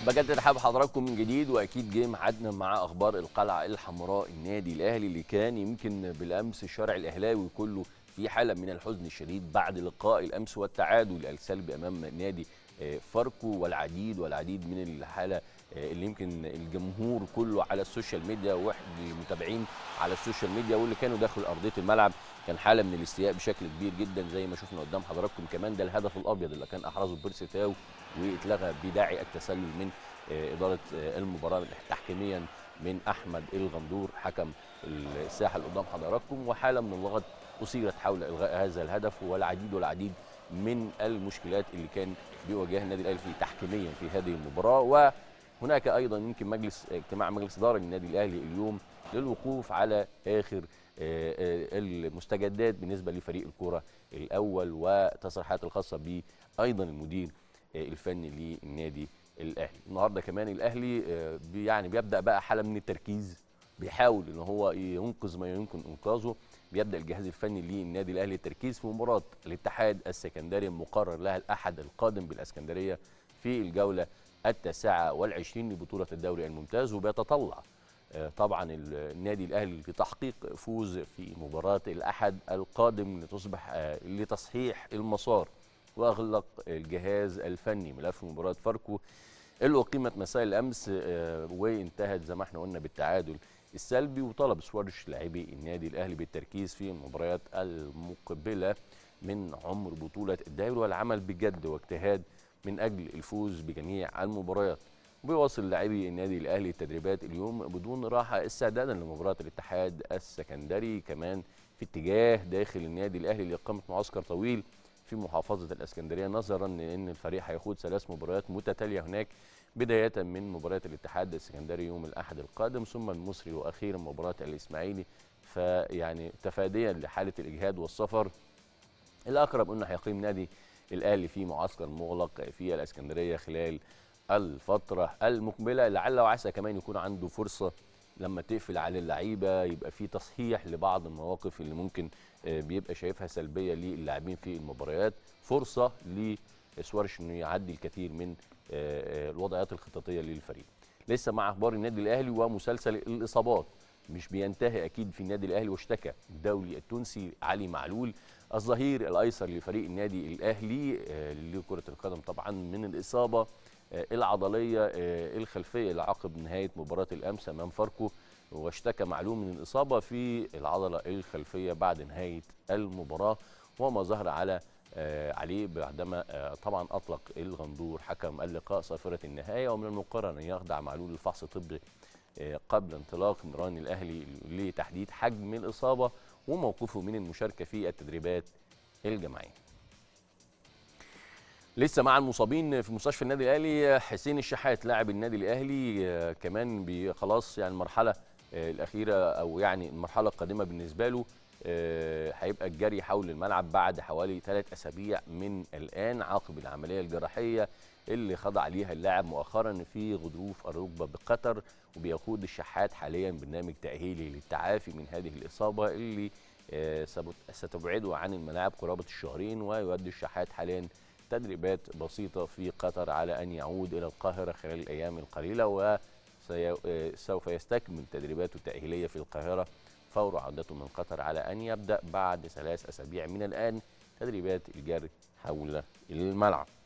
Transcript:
بجد رحاب حضراتكم من جديد واكيد جه ميعادنا مع اخبار القلعه الحمراء النادي الاهلي اللي كان يمكن بالامس الشارع الاهلاوي كله في حاله من الحزن الشديد بعد لقاء الامس والتعادل السلبي امام نادي آه، فاركو والعديد والعديد من الحاله آه، اللي يمكن الجمهور كله على السوشيال ميديا واحد المتابعين على السوشيال ميديا واللي كانوا داخل ارضيه الملعب كان حاله من الاستياء بشكل كبير جدا زي ما شفنا قدام حضراتكم كمان ده الهدف الابيض اللي كان احرزه بيرسي تاو واتلغى بداعي التسلل من آه، اداره آه، المباراه تحكيميا من احمد الغندور حكم الساحه اللي قدام حضراتكم وحاله من اللغط اثيرت حول الغاء هذا الهدف والعديد والعديد من المشكلات اللي كان بيواجهها النادي الاهلي تحكيميا في هذه المباراه وهناك ايضا يمكن مجلس اجتماع مجلس اداره النادي الاهلي اليوم للوقوف على اخر آه، آه، المستجدات بالنسبه لفريق الكره الاول والتصريحات الخاصه به ايضا المدير آه، الفني للنادي الاهلي النهارده كمان الاهلي آه، بي- يعني بيبدا بقى حاله من التركيز بيحاول ان هو ينقذ ما يمكن انقاذه بيبدا الجهاز الفني للنادي الاهلي التركيز في مباراه الاتحاد السكندري المقرر لها الاحد القادم بالاسكندريه في الجوله التاسعه والعشرين لبطوله الدوري الممتاز وبيتطلع آه، طبعا ال- النادي الاهلي لتحقيق فوز في مباراه الاحد القادم لتصبح آه، لتصحيح المسار واغلق الجهاز الفني ملف مباراه فاركو اللي اقيمت مساء الامس آه، وانتهت زي ما احنا قلنا بالتعادل السلبي وطلب سوارش لاعبي النادي الاهلي بالتركيز في المباريات المقبله من عمر بطوله الدوري والعمل بجد واجتهاد من اجل الفوز بجميع المباريات وبيواصل لاعبي النادي الاهلي التدريبات اليوم بدون راحه استعدادا لمباراه الاتحاد السكندري كمان في اتجاه داخل النادي الاهلي لاقامه معسكر طويل في محافظه الاسكندريه نظرا لان الفريق هيخوض ثلاث مباريات متتاليه هناك بدايه من مباراه الاتحاد السكندري يوم الاحد القادم ثم المصري واخيرا مباراه الاسماعيلي فيعني تفاديا لحاله الاجهاد والسفر الاقرب انه هيقيم نادي الاهلي في معسكر مغلق في الاسكندريه خلال الفتره المقبله لعل وعسى كمان يكون عنده فرصه لما تقفل على اللعيبه يبقى في تصحيح لبعض المواقف اللي ممكن آه، بيبقى شايفها سلبيه للاعبين في المباريات فرصه لسوارش انه يعدي الكثير من آه، آه، الوضعيات الخططيه للفريق لسه مع اخبار النادي الاهلي ومسلسل الاصابات مش بينتهي اكيد في النادي الاهلي واشتكى الدولي التونسي علي معلول الظهير الايسر لفريق النادي الاهلي آه، لكره القدم طبعا من الاصابه آه، العضليه آه، الخلفيه اللي عقب نهايه مباراه الامس امام فاركو واشتكى معلول من الاصابه في العضله الخلفيه بعد نهايه المباراه وما ظهر على آه، عليه بعدما آه، طبعا اطلق الغندور حكم اللقاء صافره النهايه ومن المقرر ان يخضع معلول لفحص طبي آه، قبل انطلاق نيران الاهلي لتحديد حجم الاصابه وموقفه من المشاركه في التدريبات الجماعيه. لسه مع المصابين في مستشفى النادي الاهلي حسين الشحات لاعب النادي الاهلي آه، كمان بي- خلاص يعني المرحله آه، الاخيره او يعني المرحله القادمه بالنسبه له آه، هيبقى الجري حول الملعب بعد حوالي ثلاث اسابيع من الان عقب العمليه الجراحيه اللي خضع ليها اللاعب مؤخرا في غضروف الركبه بقطر وبيخوض الشحات حاليا برنامج تاهيلي للتعافي من هذه الاصابه اللي آه، سبت- ستبعده عن الملاعب قرابه الشهرين ويؤدي الشحات حاليا تدريبات بسيطه في قطر على ان يعود الى القاهره خلال الايام القليله وسوف يستكمل تدريباته التاهيليه في القاهره فور عودته من قطر على ان يبدا بعد ثلاث اسابيع من الان تدريبات الجري حول الملعب